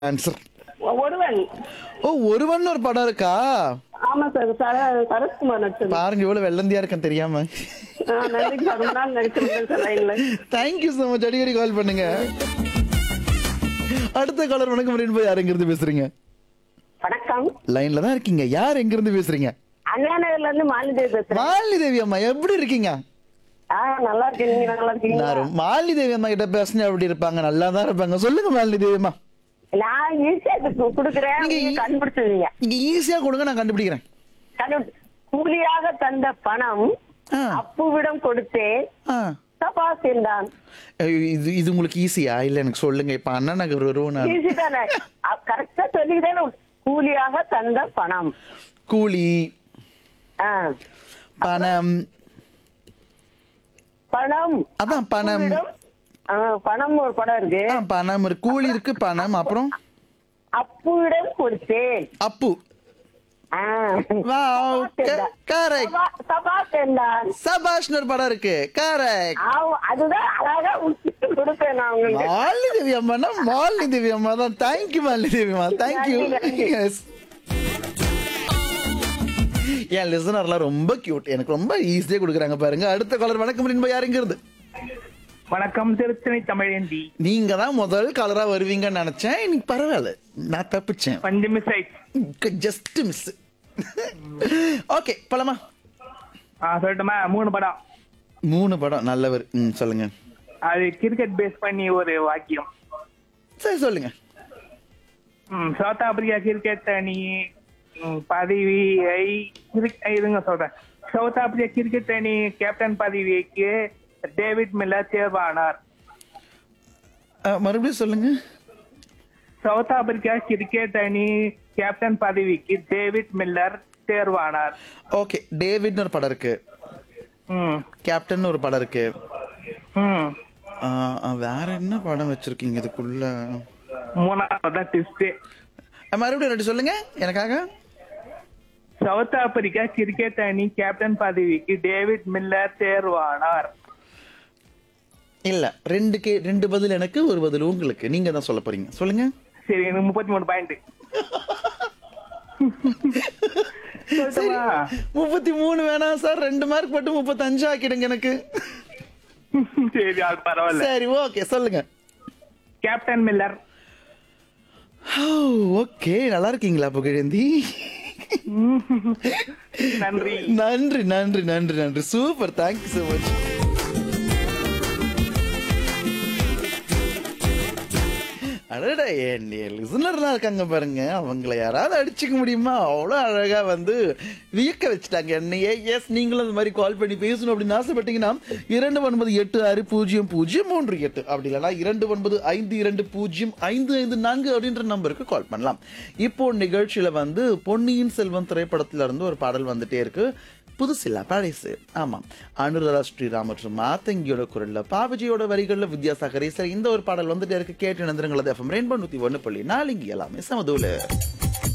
Answer ஒ- ஒருவன் ஓ ஒருவன் ஒரு படம் இருக்கா ஆமா சார் சர- சரத்குமார் நடிச்சது பாருங்க இவ்வளவு வெள்ளந்தியா இருக்கேன் தெரியாம ஆ, நன்றி சார் ரொம்ப நாள் நடிச்சிருக்கேன் சார் லைன்ல தேங்க்யூ so மச் அடிக்கடி கால் பண்ணுங்க அடுத்த காலர் வணக்கம் அப்படின்னு போய் யார் எங்கிருந்து பேசுறீங்க வணக்கம் லைன்ல தான் இருக்கீங்க யார் எங்கிருந்து பேசுறீங்க அண்ணா நகர்ல இருந்து மாலிதேவி பேசுறேன் மாலினி தேவி அம்மா எப்படி இருக்கீங்க ஆ நல்லா இருக்கேன் நீங்க நல்லா இருக்கீங்க நான் ரொம்ப- மாலினி தேவி அம்மா கிட்ட பேசினா எப்படி இருப்பாங்க நல்லா தான் இருப்பாங்க சொல்லுங்க மாலினி தேவி அம்மா நான் ஈஸியா குடுக்குறேன் நீங்க நீங்க ஈ- கண்டுபிடிச்சிருவீங்க நீங்க ஈஸியா கொடுங்க நான் கண்டுபிடிக்கிறேன் கண்டு- கூலியாக தந்த பணம் ஆ. அப்புவிடம் கொடுத்தேன் ஆ. சபாஸ் என்றான் ஐயோ, இது இது உங்களுக்கு ஈஸியா இல்ல எனக்கு சொல்லுங்க இப்ப அண்ணா நகர் வருவோம் நான் ஈஸி தானே கரெக்டா சொல்லிக்கிட்டே கூலியாக தந்த பணம் கூலி ஆ. பணம் பணம் அதான் பணம் அப்புவிடம், ஆ, பணம் ஒரு படம் இருக்கு ஆ, பணம் இருக்கு கூலி இருக்கு பணம் அப்புறம் அப்புவிடம் கொடுத்தேன் அப்பு ஆ. வாவ் சபாஸ் என்றான். கரெக்ட் சபா- சபாஸ் என்றான் சபாஷ்னு ஒரு படம் இருக்கு கரெக்ட் ஆமா, அதுதான் அழகா உச்சிட்டு கொடுப்பேன் நான் உங்களுக்கு மாலினி தேவி அம்மானா மாலினி தேவி அம்மா தான் தேங்க்யூ மாலினி தேவி அம்மா தேங்க்யூ நன்றி, நன்றி. எஸ் என் லிசனர்லாம் ரொம்ப கியூட் எனக்கு ரொம்ப ஈஸியா கொடுக்குறாங்க பாருங்க அடுத்த காலர் வணக்கம் அப்படின்னு யாருங்க இருந்து வணக்கம் திருத்தணி தமிழேந்தி நீங்க தான் முதல் கலரா வருவீங்கன்னு நினைச்சேன் இன்னைக்கு பரவாயில்ல நான் தப்பிச்சேன் பஞ்சு மிஸ் ஆயிடுச்சு ஜஸ்ட் மிஸ் ஓகே போலாமா ஆ சொல்லட்டுமா மூணு படம் மூணு படம் நல்லவர் ம் சொல்லுங்க அது கிரிக்கெட் பேஸ் பண்ணி ஒரு வாக்கியம் சரி சொல்லுங்க ம், சவுத் ஆப்பிரிக்கா கிரிக்கெட் அணி ம், பதவியை கிரிக்- இருங்க சொல்றேன் சவுத் ஆப்பிரிக்கா கிரிக்கெட் அணி கேப்டன் பதவிக்கு டேவிட் மில்லர் தேர்வானார் அஹ், மறுபடியும் சொல்லுங்க சவுத் ஆப்பிரிக்கா கிரிக்கெட் அணி கேப்டன் பதவிக்கு டேவிட் மில்லர் தேர்வானார் ஓகே டேவிட்னு ஒரு படம் இருக்கு ம் கேப்டன் ஒரு படம் இருக்கு ம் அஹ், அஹ், வேற என்ன படம் வச்சிருக்கீங்க இதுக்குள்ள மூணாவது தான் டிஸ்ட் அஹ், மறுபடியும் ரெண்டு சொல்லுங்க எனக்காக சவுத் ஆப்பிரிக்கா கிரிக்கெட் அணி கேப்டன் பதவிக்கு டேவிட் மில்லர் தேர்வானார் இல்ல ரெண்டு கே ரெண்டு பதில் எனக்கு ஒரு பதில் உங்களுக்கு நீங்க தான் சொல்ல போறீங்க சொல்லுங்க சரி எனக்கு முப்பத்தி மூணு பாயிண்ட் சரி முப்பத்தி மூணு வேணாம் சார் ரெண்டு மார்க் மட்டும் முப்பத்தஞ்சு ஆக்கிடுங்க எனக்கு சரி அது பரவாயில்ல சரி ஓகே சொல்லுங்க கேப்டன் மில்லர் ஓகே நல்லா இருக்கீங்களா புகழேந்தி நன்றி நன்றி நன்றி நன்றி நன்றி சூப்பர் தேங்க்யூ so மச் அடடா என் லிசனர்லாம் இருக்காங்க பாருங்க அவங்கள யாராவது அடிச்சுக்க முடியுமா அவ்வளோ அழகா வந்து வியக்க வச்சுட்டாங்க என்னையே எஸ் நீங்களும் அந்த மாதிரி கால் பண்ணி பேசணும் அப்படின்னு ஆசைப்பட்டீங்கன்னா இரண்டு ஒன்பது எட்டு ஆறு பூஜ்ஜியம் பூஜ்ஜியம் மூன்று எட்டு அப்படி இல்லைன்னா இரண்டு ஒன்பது ஐந்து இரண்டு பூஜ்ஜியம் ஐந்து ஐந்து நான்கு அப்படின்ற நம்பருக்கு கால் பண்ணலாம் இப்போ நிகழ்ச்சியில வந்து பொன்னியின் செல்வன் திரைப்படத்துல இருந்து ஒரு பாடல் வந்துட்டே இருக்கு புதுசில்ல பழசு ஆமாம் அனுராதா ஸ்ரீராம் மற்றும் மாத்தங்கியோட குரல்ல பாபஜியோட வரிகள்ல வித்யாசாகர் இந்த ஒரு பாடல் வந்துட்டே இருக்கு கேட்டு நிந்திரங்களது எஃப்எம் ரெயின்போ நூத்தி ஒண்ணு புள்ளி நாலு இங்க எல்லாமே சமதூல